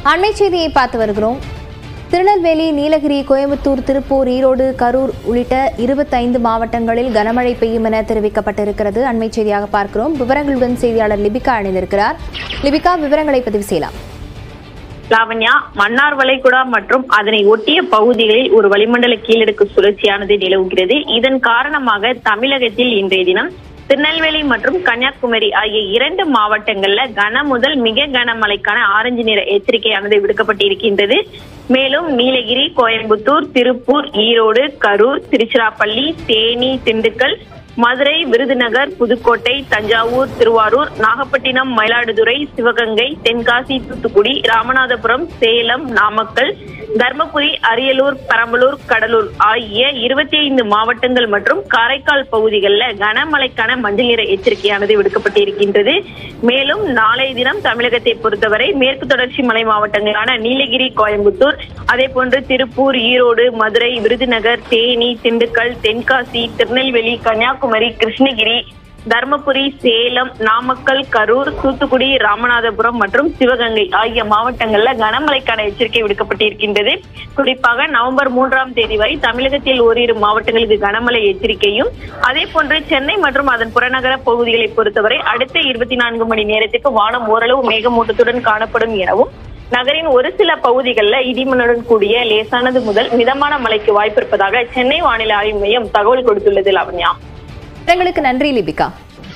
அண்மை செய்தியை பார்த்து வருகிறோம் திருநெல்வேலி நீலகிரி கோயம்புத்தூர் திருப்பூர் ஈரோடு கரூர் உள்ளிட்ட இருபத்தைந்து மாவட்டங்களில் கனமழை பெய்யும் என தெரிவிக்கப்பட்டிருக்கிறது அண்மை செய்தியாக பார்க்கிறோம் விவரங்களுடன் செய்தியாளர் லிபிகா இணைந்திருக்கிறார் லிபிகா விவரங்களை பதிவு செய்யலாம் லாவண்யா மன்னார் வளைகுடா மற்றும் அதனை ஒட்டிய பகுதிகளில் ஒரு வளிமண்டல கீழடுக்கு சுழற்சியானது நிலவுகிறது இதன் காரணமாக தமிழகத்தில் இன்றைய தினம் திருநெல்வேலி மற்றும் கன்னியாகுமரி ஆகிய இரண்டு மாவட்டங்கள்ல கன முதல் மிக கனமழைக்கான ஆரஞ்சு நிற எச்சரிக்கையானது விடுக்கப்பட்டிருக்கின்றது மேலும் நீலகிரி கோயம்புத்தூர் திருப்பூர் ஈரோடு கரூர் திருச்சிராப்பள்ளி தேனி திண்டுக்கல் மதுரை விருதுநகர் புதுக்கோட்டை தஞ்சாவூர் திருவாரூர் நாகப்பட்டினம் மயிலாடுதுறை சிவகங்கை தென்காசி தூத்துக்குடி ராமநாதபுரம் சேலம் நாமக்கல் தர்மபுரி அரியலூர் பெரம்பலூர் கடலூர் ஆகிய இருபத்தி ஐந்து மாவட்டங்கள் மற்றும் காரைக்கால் பகுதிகளில் கனமழைக்கான மஞ்சள் நிற எச்சரிக்கையானது விடுக்கப்பட்டிருக்கின்றது மேலும் நாளைய தினம் தமிழகத்தை பொறுத்தவரை மேற்கு தொடர்ச்சி மலை மாவட்டங்களான நீலகிரி கோயம்புத்தூர் அதே போன்று திருப்பூர் ஈரோடு மதுரை விருதுநகர் தேனி திண்டுக்கல் தென்காசி திருநெல்வேலி கன்னியாகுமரி கிருஷ்ணகிரி தர்மபுரி சேலம் நாமக்கல் கரூர் தூத்துக்குடி ராமநாதபுரம் மற்றும் சிவகங்கை ஆகிய மாவட்டங்கள்ல கனமழைக்கான எச்சரிக்கை விடுக்கப்பட்டிருக்கின்றது குறிப்பாக நவம்பர் மூன்றாம் தேதி வரை தமிழகத்தில் ஓரிரு மாவட்டங்களுக்கு கனமழை எச்சரிக்கையும் அதே போன்று சென்னை மற்றும் அதன் புறநகர பகுதிகளை பொறுத்தவரை அடுத்த இருபத்தி நான்கு மணி நேரத்துக்கு வானம் ஓரளவு மேகமூட்டத்துடன் காணப்படும் எனவும் நகரின் ஒரு சில பகுதிகளில் இடிமனுடன் கூடிய லேசானது முதல் மிதமான மழைக்கு வாய்ப்பிருப்பதாக சென்னை வானிலை ஆய்வு மையம் தகவல் கொடுத்துள்ளது லாவண்யா விவரங்களுக்கு நன்றி லிபிகா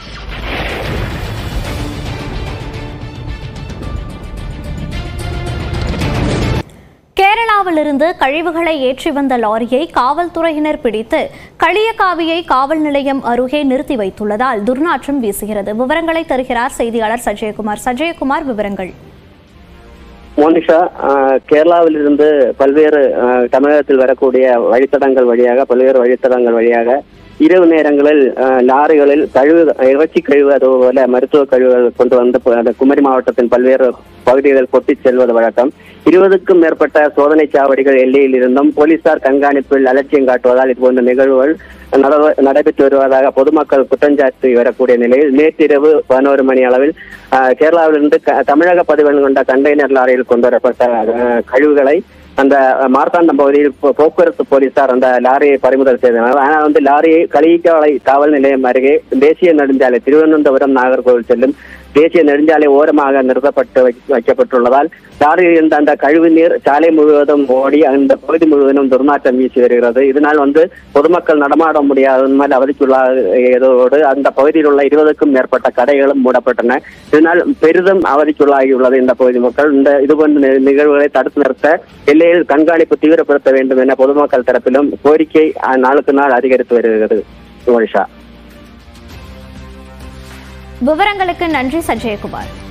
கேரளாவிலிருந்து கழிவுகளை ஏற்றி வந்த லாரியை காவல்துறையினர் பிடித்து களியக்காவியை காவல் நிலையம் அருகே நிறுத்தி வைத்துள்ளதால் துர்நாற்றம் வீசுகிறது விவரங்களை தருகிறார் செய்தியாளர் சஜயகுமார் சஜயகுமார் விவரங்கள் மோனிஷா ஆஹ், கேரளாவிலிருந்து பல்வேறு ஆஹ், தமிழகத்தில் வரக்கூடிய வழித்தடங்கள் வழியாக பல்வேறு வழித்தடங்கள் வழியாக இரவு நேரங்களில் ஆஹ், லாரிகளில் கழிவு இறைச்சி கழிவு அதுபோல மருத்துவ கழிவுகள் கொண்டு வந்து ப- அந்த குமரி மாவட்டத்தின் பல்வேறு பகுதிகளில் கொட்டிச் செல்வது வழக்கம் இருபதுக்கும் மேற்பட்ட சோதனை சாவடிகள் எல்லையில் இருந்தும் போலீசார் கண்காணிப்பில் அலட்சியம் காட்டுவதால் இதுபோன்ற நிகழ்வுகள் நடவ- நடைபெற்று வருவதாக பொதுமக்கள் குற்றஞ்சாட்டி வரக்கூடிய நிலையில் நேற்றிரவு பதினோரு மணி அளவில் ஆஹ், கேரளாவிலிருந்து க- தமிழக பதிவெண் கொண்ட கண்டெய்னர் லாரியில் கொண்டு வரப்பட்ட ஆஹ், கழிவுகளை அந்த மார்த்தாண்டம் பகுதியில் போ- போக்குவரத்து போலீசார் அந்த லாரியை பறிமுதல் செய்தனர் ஆனால் வந்து லாரியை களிக்காலை காவல் நிலையம் அருகே தேசிய நெடுஞ்சாலை திருவனந்தபுரம் நாகர்கோவில் செல்லும் தேசிய நெடுஞ்சாலை ஓரமாக நிறுத்தப்பட்டு வை- வைக்கப்பட்டுள்ளதால் லாரியில் இருந்த அந்த கழிவு நீர் சாலை முழுவதும் ஓடி அந்த பகுதி முழுவதும் துர்நாற்றம் வீசி வருகிறது இதனால் வந்து பொதுமக்கள் நடமாட முடியாத மேல் அவதிக்குள்ளாகியதோடு அந்த பகுதியில் உள்ள இருபதுக்கும் மேற்பட்ட கடைகளும் மூடப்பட்டன இதனால் பெரிதும் அவதிக்குள்ளாகியுள்ளது இந்த பகுதி மக்கள் இந்த இதுபோன்ற நி- நிகழ்வுகளை தடுத்து நிறுத்த எல்லையில் கண்காணிப்பு தீவிரப்படுத்த வேண்டும் என பொதுமக்கள் தரப்பிலும் கோரிக்கை அஹ், நாளுக்கு நாள் அதிகரித்து வருகிறது மோனிஷா விவரங்களுக்கு நன்றி சஜயகுமார்